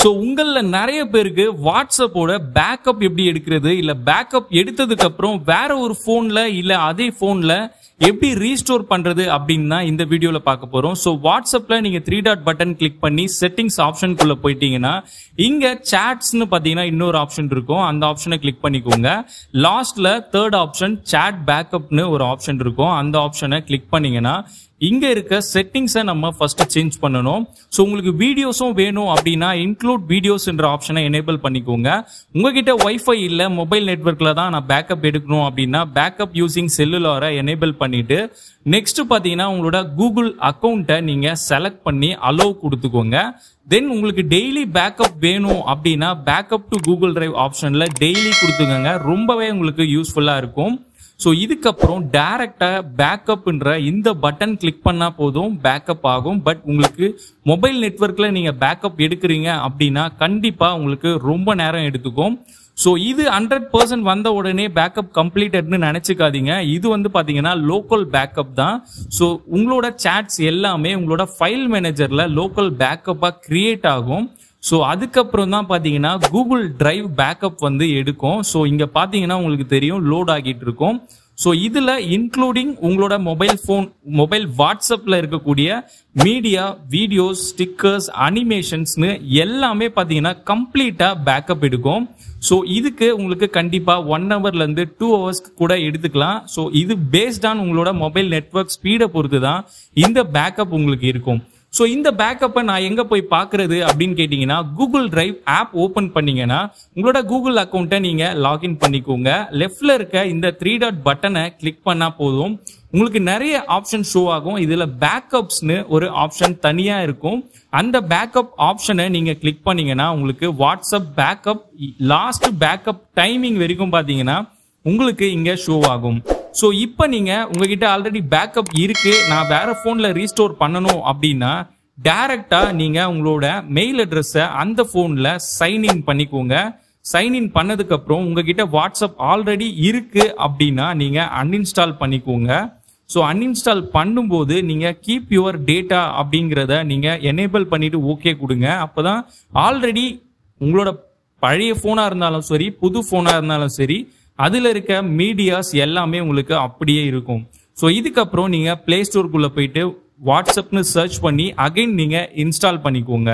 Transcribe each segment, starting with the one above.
so உங்களில் நிறைய பேருக்கு வாட்ஸ்அப்போட பேக்கப் எப்படி எடுக்கிறது இல்லை பேக்கப் எடுத்ததுக்கு அப்புறம் வேற ஒரு ஃபோனில் இல்லை அதே ஃபோனில் எப்படி ரீஸ்டோர் பண்றது அப்படின்னு தான் இந்த வீடியோல பார்க்க போறோம் ஸோ வாட்ஸ்அப்ல நீங்க த்ரீ டாட் பட்டன் கிளிக் பண்ணி செட்டிங்ஸ் ஆப்ஷனுக்குள்ள போயிட்டீங்கன்னா இங்க சாட்ஸ்னு பாத்தீங்கன்னா இன்னொரு ஆப்ஷன் இருக்கும் அந்த ஆப்ஷனை கிளிக் பண்ணிக்கோங்க லாஸ்ட்ல தேர்ட் ஆப்ஷன் சாட் பேக்கப்னு ஒரு ஆப்ஷன் இருக்கும் அந்த ஆப்ஷனை கிளிக் பண்ணீங்கன்னா இங்க இருக்க செட்டிங்ஸை நம்ம ஃபர்ஸ்ட் சேஞ்ச் பண்ணணும் ஸோ உங்களுக்கு வீடியோஸும் வேணும் அப்படின்னா இன்க்ளூட் வீடியோஸ்ன்ற ஆப்ஷனை எனேபிள் பண்ணிக்கோங்க உங்ககிட்ட ஒய்ஃபை இல்லை மொபைல் நெட்ஒர்க்ல தான் நான் பேக்கப் எடுக்கணும் அப்படின்னா பேக்கப் யூசிங் செல்லுலாரை எனேபிள் பண்ணிட்டு நெக்ஸ்ட் பார்த்தீங்கன்னா உங்களோட கூகுள் அக்கௌண்ட்டை நீங்க செலக்ட் பண்ணி அலோவ் கொடுத்துக்கோங்க தென் உங்களுக்கு டெய்லி பேக்கப் வேணும் அப்படின்னா பேக்கப் டு கூகுள் டிரைவ் ஆப்ஷன்ல டெய்லி கொடுத்துக்கோங்க ரொம்பவே உங்களுக்கு யூஸ்ஃபுல்லா இருக்கும் ஸோ இதுக்கப்புறம் டைரக்டா பேக்கப்ன்ற இந்த பட்டன் கிளிக் பண்ணா போதும் பேக்கப் ஆகும் பட் உங்களுக்கு மொபைல் நெட்ஒர்க்ல நீங்க பேக்கப் எடுக்கிறீங்க அப்படின்னா கண்டிப்பா உங்களுக்கு ரொம்ப நேரம் எடுத்துக்கும் ஸோ இது ஹண்ட்ரட் பர்சன்ட் வந்த உடனே பேக்கப் கம்ப்ளீட்டட்னு நினைச்சுக்காதீங்க இது வந்து பாத்தீங்கன்னா லோக்கல் பேக்கப் தான் ஸோ உங்களோட சாட்ஸ் எல்லாமே உங்களோட ஃபைல் மேனேஜர்ல லோக்கல் பேக்கப்பாக கிரியேட் ஆகும் ஸோ அதுக்கப்புறம் தான் பார்த்தீங்கன்னா கூகுள் டிரைவ் பேக்கப் வந்து எடுக்கும் ஸோ இங்கே பார்த்தீங்கன்னா உங்களுக்கு தெரியும் லோட் ஆகிட்டு இருக்கும் ஸோ இதில் இன்க்ளூடிங் உங்களோட மொபைல் ஃபோன் மொபைல் வாட்ஸ்அப்பில் இருக்கக்கூடிய மீடியா வீடியோஸ் ஸ்டிக்கர்ஸ் அனிமேஷன்ஸ்னு எல்லாமே பார்த்தீங்கன்னா கம்ப்ளீட்டாக பேக்கப் எடுக்கும் ஸோ இதுக்கு உங்களுக்கு கண்டிப்பாக ஒன் ஹவர்லேருந்து டூ ஹவர்ஸ்க்கு கூட எடுத்துக்கலாம் ஸோ இது பேஸ்ட் ஆன் உங்களோட மொபைல் நெட்ஒர்க் ஸ்பீடை பொறுத்து தான் இந்த பேக்கப் உங்களுக்கு இருக்கும் ஸோ இந்த பேக்கப்பை நான் எங்கே போய் பார்க்கறது அப்படின்னு கேட்டிங்கன்னா கூகுள் டிரைவ் ஆப் ஓப்பன் பண்ணீங்கன்னா உங்களோட கூகுள் அக்கௌண்ட்டை நீங்கள் லாகின் பண்ணிக்கோங்க லெஃப்டில் இருக்க இந்த த்ரீ டாட் பட்டனை கிளிக் பண்ணால் போதும் உங்களுக்கு நிறைய ஆப்ஷன் ஷோ ஆகும் இதில் பேக்கப்ஸ்னு ஒரு ஆப்ஷன் தனியாக இருக்கும் அந்த பேக்கப் ஆப்ஷனை நீங்கள் கிளிக் பண்ணீங்கன்னா உங்களுக்கு WhatsApp backup last backup timing வரைக்கும் பார்த்தீங்கன்னா உங்களுக்கு இங்கே ஷோ ஆகும் ஸோ இப்போ நீங்கள் உங்ககிட்ட ஆல்ரெடி பேக்கப் இருக்கு நான் வேற ஃபோனில் ரீஸ்டோர் பண்ணணும் அப்படின்னா டைரக்டாக நீங்கள் உங்களோட மெயில் அட்ரஸை அந்த ஃபோனில் சைன்இன் பண்ணிக்கோங்க சைன்இன் பண்ணதுக்கப்புறம் உங்ககிட்ட வாட்ஸ்அப் ஆல்ரெடி இருக்கு அப்படின்னா நீங்கள் அன்இன்ஸ்டால் பண்ணிக்கோங்க ஸோ அன்இன்ஸ்டால் பண்ணும்போது நீங்கள் கீப் யுவர் டேட்டா அப்படிங்கிறத நீங்கள் எனேபிள் பண்ணிட்டு ஓகே கொடுங்க அப்போ தான் ஆல்ரெடி உங்களோட பழைய ஃபோனாக இருந்தாலும் சரி புது ஃபோனாக இருந்தாலும் சரி அதில் இருக்க மீடியாஸ் எல்லாமே உங்களுக்கு அப்படியே இருக்கும் ஸோ இதுக்கப்புறம் நீங்கள் ப்ளே ஸ்டோருக்குள்ளே போயிட்டு வாட்ஸ்அப்னு சர்ச் பண்ணி அகைன் நீங்கள் இன்ஸ்டால் பண்ணிக்கோங்க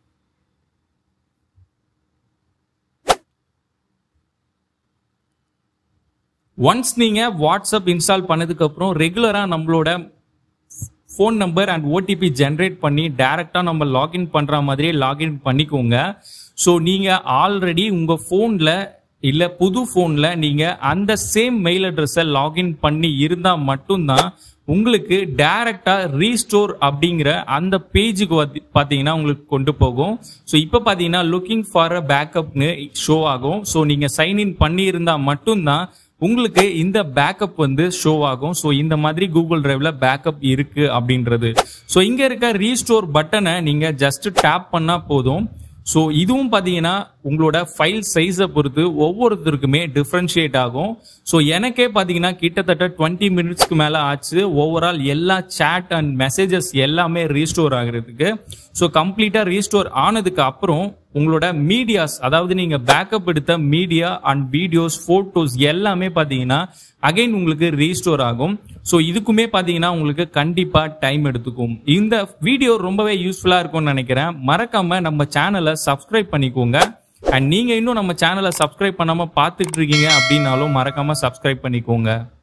ஒன்ஸ் நீங்கள் வாட்ஸ்அப் இன்ஸ்டால் பண்ணதுக்கப்புறம் ரெகுலராக நம்மளோட phone number and OTP generate பண்ணி டைரெக்டாக நம்ம லாகின் பண்ணுற மாதிரியே லாகின் பண்ணிக்கோங்க ஸோ நீங்கள் ஆல்ரெடி உங்கள் ஃபோனில் இல்லை புது ஃபோனில் நீங்கள் அந்த சேம் மெயில் அட்ரஸை லாகின் பண்ணி இருந்தால் மட்டும்தான் உங்களுக்கு டைரக்டாக ரீஸ்டோர் அப்படிங்கிற அந்த பேஜுக்கு வந்து பார்த்தீங்கன்னா உங்களுக்கு கொண்டு போகும் ஸோ இப்போ பார்த்தீங்கன்னா லுக்கிங் ஃபார் அ பேக்கப்னு ஷோ ஆகும் ஸோ நீங்கள் சைன்இன் பண்ணியிருந்தால் மட்டும்தான் உங்களுக்கு இந்த பேக்கப் வந்து ஷோ ஆகும் ஸோ இந்த மாதிரி கூகுள் டிரைவ்ல பேக்கப் இருக்கு அப்படின்றது ஸோ இங்க இருக்க ரீஸ்டோர் பட்டனை நீங்க ஜஸ்ட் டேப் பண்ணா போதும் ஸோ இதுவும் பார்த்தீங்கன்னா உங்களோட ஃபைல் சைஸை பொறுத்து ஒவ்வொருத்தருக்குமே டிஃப்ரென்ஷியேட் ஆகும் ஸோ எனக்கே பார்த்தீங்கன்னா கிட்டத்தட்ட டுவெண்ட்டி மினிட்ஸ்க்கு மேலே ஆச்சு ஓவரால் எல்லா சேட் அண்ட் மெசேஜஸ் எல்லாமே ரீஸ்டோர் ஆகுறதுக்கு ஸோ கம்ப்ளீட்டாக ரீஸ்டோர் ஆனதுக்கு அப்புறம் உங்களோட மீடியாஸ் அதாவது நீங்கள் பேக்கப் எடுத்த மீடியா அண்ட் வீடியோஸ் ஃபோட்டோஸ் எல்லாமே பார்த்தீங்கன்னா அகைன் உங்களுக்கு ரீஸ்டோர் ஆகும் ஸோ இதுக்குமே பார்த்தீங்கன்னா உங்களுக்கு கண்டிப்பாக டைம் எடுத்துக்கும் இந்த வீடியோ ரொம்பவே யூஸ்ஃபுல்லாக இருக்கும்னு நினைக்கிறேன் மறக்காம நம்ம சேனலை சப்ஸ்கிரைப் பண்ணிக்கோங்க அண்ட் நீங்கள் இன்னும் நம்ம சேனலை சப்ஸ்கிரைப் பண்ணாமல் பார்த்துட்டு இருக்கீங்க அப்படின்னாலும் மறக்காம சப்ஸ்கிரைப் பண்ணிக்கோங்க